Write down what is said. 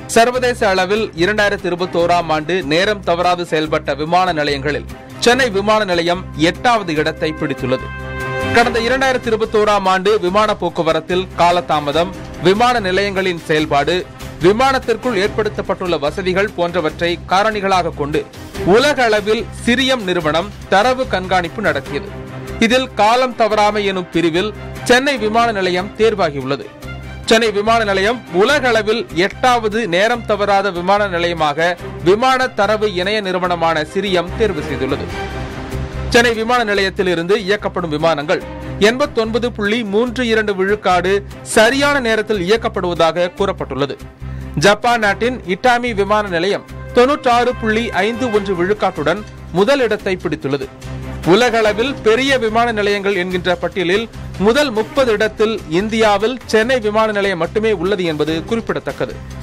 சர்வதேச அளவில் இரண்டாயிரத்தி இருபத்தோராம் ஆண்டு நேரம் தவறாது செயல்பட்ட விமான நிலையங்களில் சென்னை விமான நிலையம் எட்டாவது இடத்தை பிடித்துள்ளது கடந்த இரண்டாயிரத்தி இருபத்தோராம் ஆண்டு விமான போக்குவரத்தில் காலதாமதம் விமான நிலையங்களின் செயல்பாடு விமானத்திற்குள் ஏற்படுத்தப்பட்டுள்ள வசதிகள் போன்றவற்றை காரணிகளாக கொண்டு உலக அளவில் சிரியம் நிறுவனம் தரவு கண்காணிப்பு நடத்தியது இதில் காலம் தவறாமை எனும் பிரிவில் சென்னை விமான நிலையம் தேர்வாகியுள்ளது சென்னை விமான நிலையம் உலக அளவில் எட்டாவது நேரம் தவறாத விமான நிலையமாக விமான தரவு இணைய நிறுவனமான சிரியம் தேர்வு செய்துள்ளது சென்னை விமான நிலையத்தில் இருந்து இயக்கப்படும் விமானங்கள் எண்பத்தொன்பது புள்ளி மூன்று இரண்டு விழுக்காடு சரியான நேரத்தில் இயக்கப்படுவதாக கூறப்பட்டுள்ளது ஜப்பான் நாட்டின் இட்டாமி விமான நிலையம் தொன்னூற்றாறு புள்ளி ஐந்து ஒன்று விழுக்காட்டுடன் முதல் இடத்தை பிடித்துள்ளது உலக அளவில் பெரிய விமான நிலையங்கள் என்கின்ற பட்டியலில் முதல் முப்பது இடத்தில் இந்தியாவில் சென்னை விமான நிலையம் மட்டுமே உள்ளது என்பது குறிப்பிடத்தக்கது